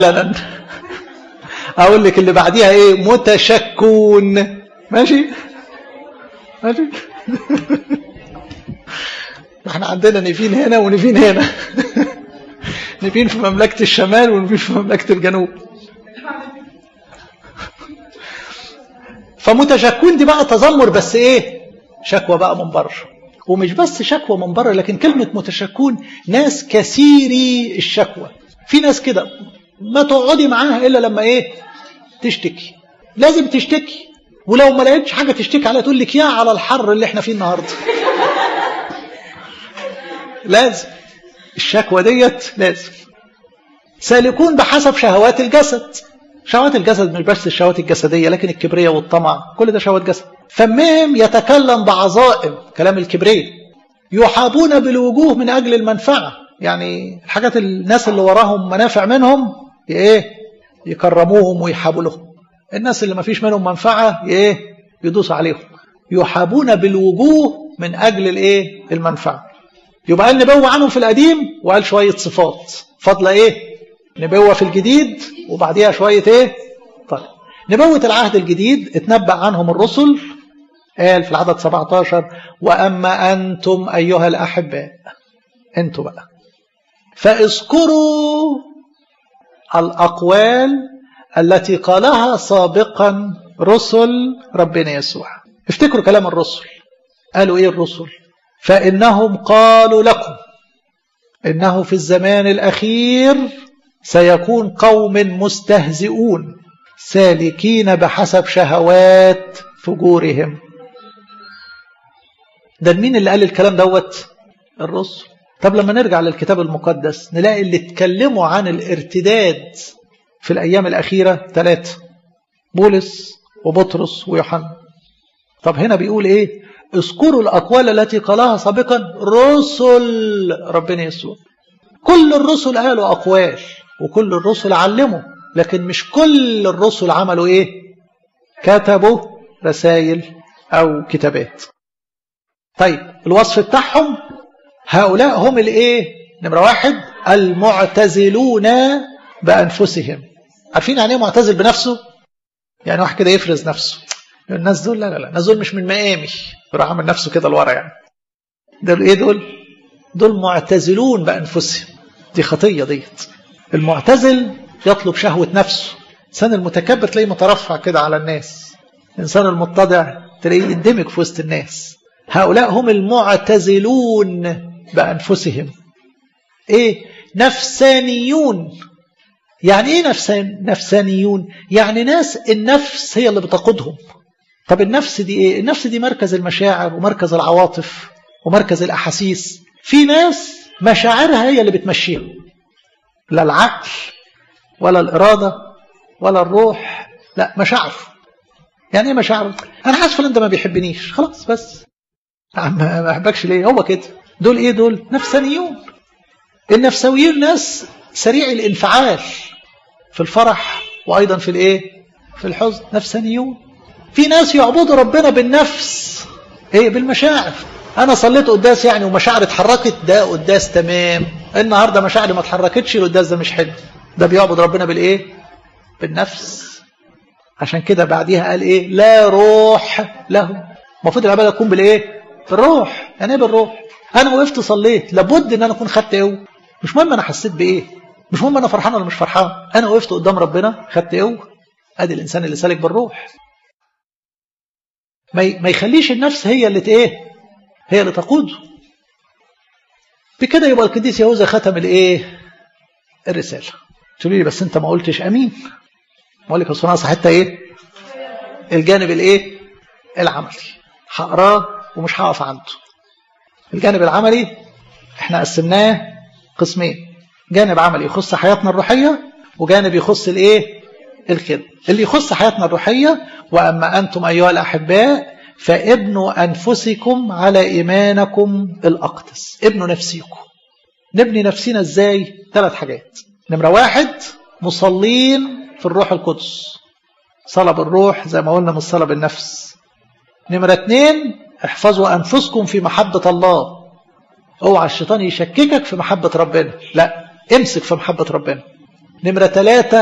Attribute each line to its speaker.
Speaker 1: لا اقول لك اللي بعديها ايه متشكون ماشي ماشي احنا عندنا نفين هنا ونفين هنا نفين في مملكة الشمال ونفين في مملكة الجنوب فمتشكون دي بقى تذمر بس ايه شكوى بقى من بره ومش بس شكوى من بره لكن كلمة متشكون ناس كثيري الشكوى في ناس كده ما تقعدي معاها إلا لما إيه تشتكي لازم تشتكي ولو ما لقيتش حاجة تشتكي عليها تقول لك يا على الحر اللي احنا فيه النهاردة لازم الشكوى ديت لازم سالكون بحسب شهوات الجسد شهوات الجسد مش بس الشهوات الجسدية لكن الكبرية والطمع كل ده شهوات جسد فمهم يتكلم بعظائم كلام الكبرية يحابون بالوجوه من أجل المنفعة يعني الحاجات الناس اللي وراهم منافع منهم ايه يكرموهم ويحابوا لهم الناس اللي ما فيش منهم منفعة ايه يدوسوا عليهم يحابون بالوجوه من أجل الايه المنفعة يبقى قال نبوة عنهم في القديم وقال شوية صفات فضل ايه نبوة في الجديد وبعديها شوية ايه طيب نبوة العهد الجديد اتنبأ عنهم الرسل قال في العدد 17 وأما أنتم أيها الأحباء أنتم بقى فاذكروا الأقوال التي قالها سابقا رسل ربنا يسوع افتكروا كلام الرسل قالوا ايه الرسل فإنهم قالوا لكم إنه في الزمان الأخير سيكون قوم مستهزئون سالكين بحسب شهوات فجورهم ده مين اللي قال الكلام دوت الرسل طب لما نرجع للكتاب المقدس نلاقي اللي اتكلموا عن الارتداد في الأيام الأخيرة ثلاثة بولس وبطرس ويوحنا طب هنا بيقول ايه اذكروا الأقوال التي قالها سابقا رسل ربنا يسوع كل الرسل قالوا أقوال وكل الرسل علموا لكن مش كل الرسل عملوا ايه كتبوا رسائل أو كتابات طيب الوصف بتاعهم هؤلاء هم الايه نمرة واحد المعتزلون بأنفسهم عارفين يعني ايه معتزل بنفسه يعني واحد كده يفرز نفسه الناس دول لا لا لا الناس دول مش من مقامي يروح عامل نفسه كده لورا يعني دول ايه دول دول معتزلون بأنفسهم دي خطية ديت المعتزل يطلب شهوة نفسه الإنسان المتكبر تلاقيه مترفع كده على الناس الإنسان المتضع تلاقيه يندمج في وسط الناس هؤلاء هم المعتزلون بأنفسهم إيه نفسانيون يعني إيه نفسان نفسانيون يعني ناس النفس هي اللي بتقودهم طب النفس دي إيه النفس دي مركز المشاعر ومركز العواطف ومركز الأحاسيس في ناس مشاعرها هي اللي بتمشيها لا العقل ولا الإرادة ولا الروح لا مشاعر يعني ايه مشاعر انا حاسس فلان ده ما بيحبنيش خلاص بس ما بحبكش ليه هو كده دول ايه دول نفسانيون النفسويين ناس سريع الانفعال في الفرح وايضا في الايه في الحزن نفسانيون في ناس يعبدوا ربنا بالنفس ايه بالمشاعر انا صليت قداس يعني ومشاعري اتحركت ده قداس تمام النهارده مشاعري ما اتحركتش القداس ده مش حلو ده بيعبد ربنا بالايه بالنفس عشان كده بعديها قال ايه لا روح له المفروض العباده تكون بالايه بالروح يعني ايه بالروح انا وقفت صليت لابد ان انا اكون خدت قوه مش مهم انا حسيت بايه مش مهم انا فرحان ولا مش فرحان انا وقفت قدام ربنا خدت قوه ادي الانسان اللي سالك بالروح ما يخليش النفس هي اللي ايه هي اللي تقوده بكده يبقى القديس يهوذا ختم الايه الرساله تقولي لي بس انت ما قلتش امين بقول لك اصل انا حتى ايه الجانب الايه العملي هقراه ومش هقف عنده الجانب العملي احنا قسمناه قسمين جانب عملي يخص حياتنا الروحيه وجانب يخص الايه الخدمه اللي يخص حياتنا الروحيه واما انتم ايها الاحباء فابنوا انفسكم على ايمانكم الاقدس ابنوا نفسيكم نبني نفسنا ازاي ثلاث حاجات نمره واحد مصلين في الروح القدس صلب الروح زي ما قلنا من صلب النفس نمرة اتنين احفظوا أنفسكم في محبة الله اوعى الشيطان يشككك في محبة ربنا لا امسك في محبة ربنا نمرة ثلاثة